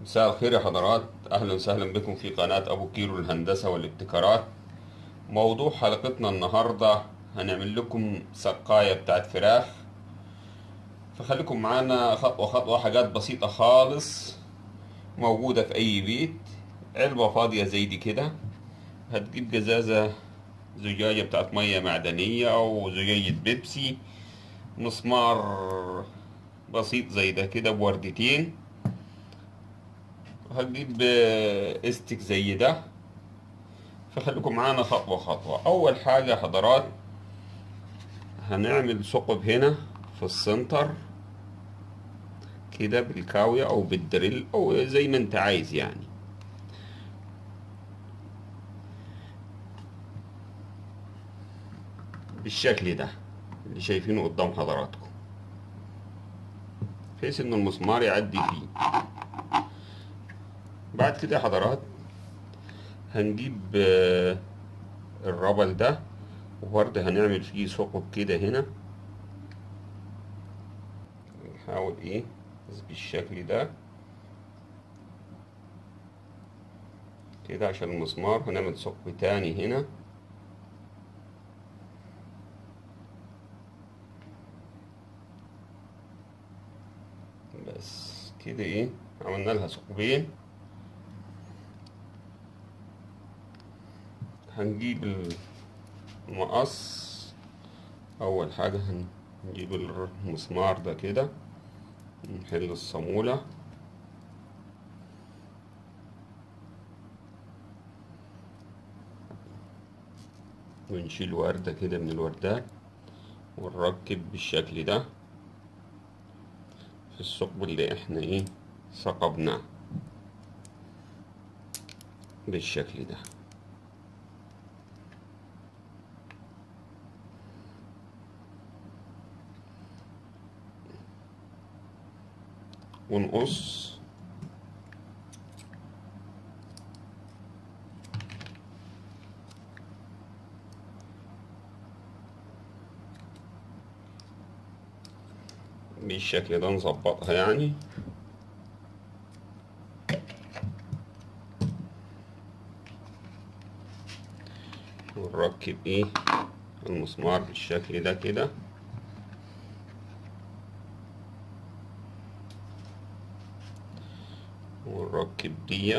مساء الخير يا حضرات اهلا وسهلا بكم في قناة ابو كيلو للهندسة والابتكارات موضوع حلقتنا النهاردة هنعمل لكم سقاية بتاعت فراخ فخليكم معانا خطوة خطوة حاجات بسيطة خالص موجودة في اي بيت علبة فاضية زي دي كده هتجيب جزازة زجاجة بتاعت مية معدنية او زجاجة بيبسي مسمار بسيط زي ده كده بوردتين هتجيب استك زي ده فخليكم معانا خطوة خطوة أول حاجة حضرات هنعمل ثقب هنا في السنتر كده بالكاوية أو بالدريل أو زي ما أنت عايز يعني بالشكل ده اللي شايفينه قدام حضراتكم بحيث إن المسمار يعدي فيه بعد كده يا حضرات هنجيب الربل ده وبرضه هنعمل فيه ثقب كده هنا نحاول ايه بالشكل ده كده عشان المسمار هنعمل ثقب تاني هنا بس كده ايه عملنا لها ثقبين هنجيب المقص اول حاجة هنجيب المسمار ده كده نحل الصامولة ونشيل وردة كده من الوردات ونركب بالشكل ده في الثقب اللي احنا ايه ثقبناه بالشكل ده ونقص بالشكل ده نظبطها يعني ونركب ايه المسمار بالشكل ده كده ونركب دي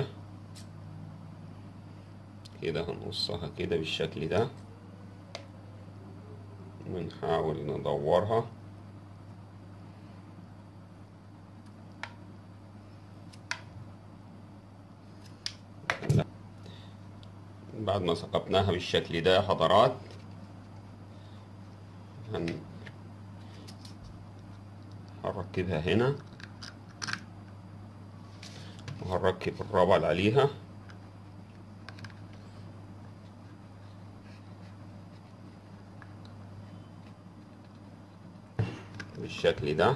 كده هنقصها كده بالشكل ده ونحاول ندورها بعد ما ثقبناها بالشكل ده يا حضرات هن... هنركبها هنا وهنركب الرابل عليها بالشكل ده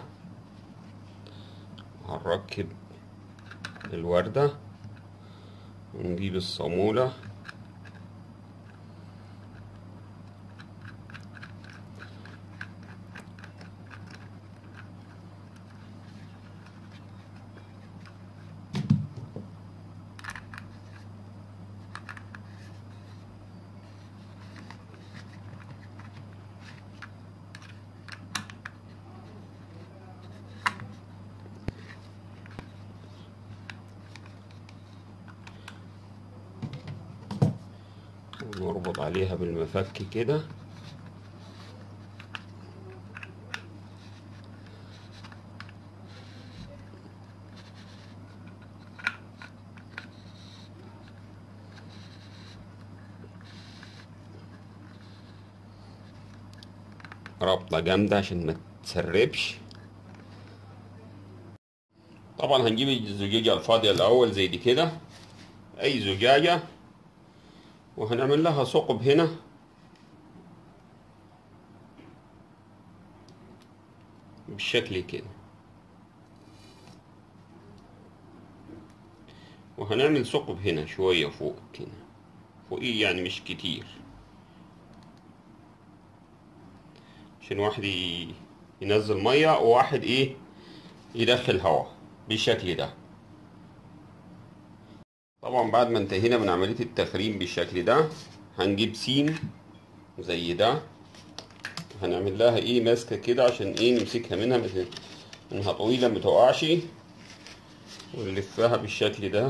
هنركب الوردة ونجيب الصامولة ونربط عليها بالمفك كده ربطة جامدة عشان ما تسربش طبعا هنجيب الزجاجة الفاضية الأول زي دي كده أي زجاجة وهنعمل لها ثقب هنا بالشكل كده وهنعمل ثقب هنا شوية فوق كده فوقيه يعني مش كتير عشان واحد ينزل مية وواحد ايه يدخل هواء بالشكل ده طبعا بعد ما انتهينا من عملية التخريم بالشكل ده هنجيب سين زي ده هنعمل لها ايه ماسكة كده عشان ايه نمسكها منها مثل انها طويلة متوقعش ونلفها بالشكل ده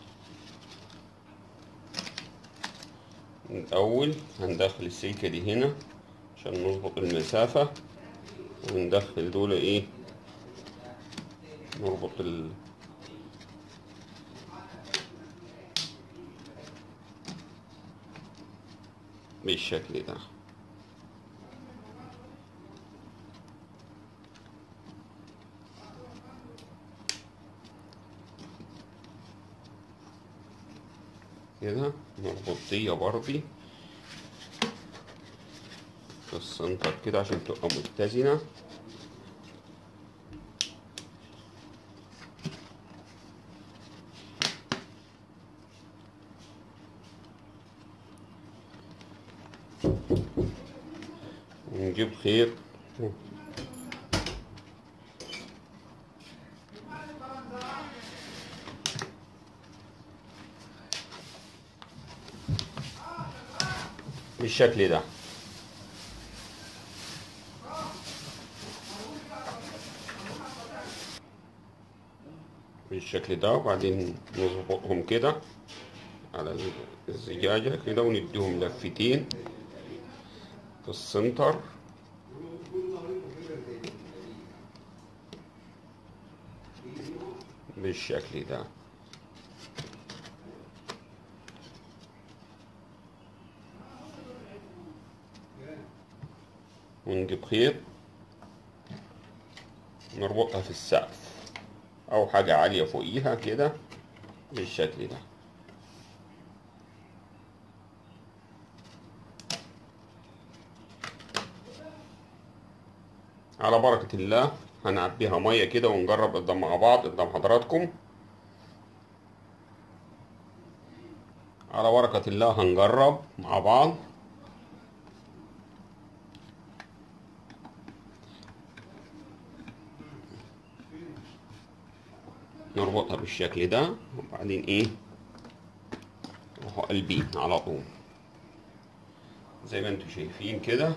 الأول هندخل السلكة دي هنا عشان نظبط المسافة وندخل دول ايه نربط ال بالشكل ده كده نربط دي برضي في السنتر كده عشان تبقى متزنة ونجيب خيط بالشكل ده بالشكل ده وبعدين نظبطهم كده على الزجاجة كده ونديهم لفتين في السنتر بالشكل ده ونجيب خيط نربطها في السقف او حاجة عالية فوقيها كده بالشكل ده على بركة الله هنعبيها مية كده ونجرب قدام مع بعض قدام حضراتكم على بركة الله هنجرب مع بعض نربطها بالشكل ده وبعدين ايه نروحوا قلبين على طول زي ما انتم شايفين كده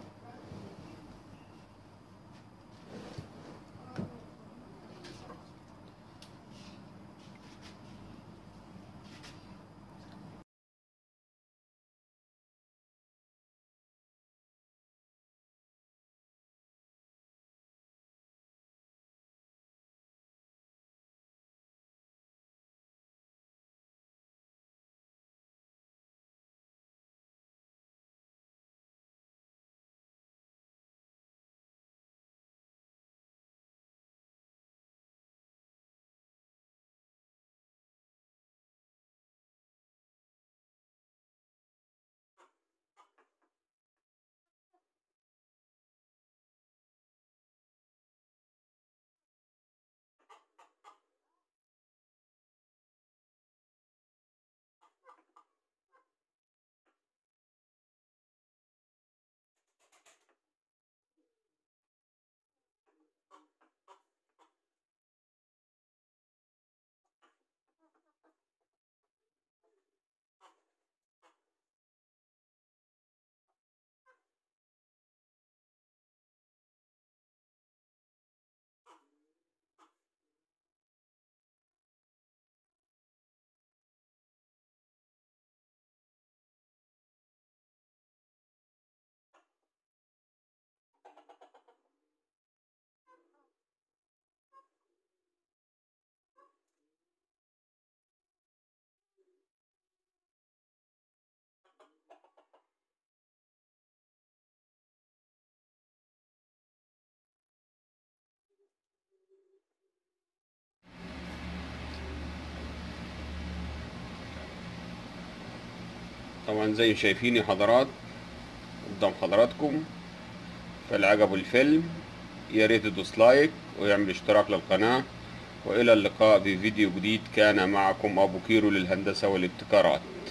طبعا زي شايفين يا حضرات قدام حضراتكم فالعجب الفيلم يا ريت تدوس لايك ويعمل اشتراك للقناة وإلى اللقاء في فيديو جديد كان معكم أبو كيرو للهندسة والابتكارات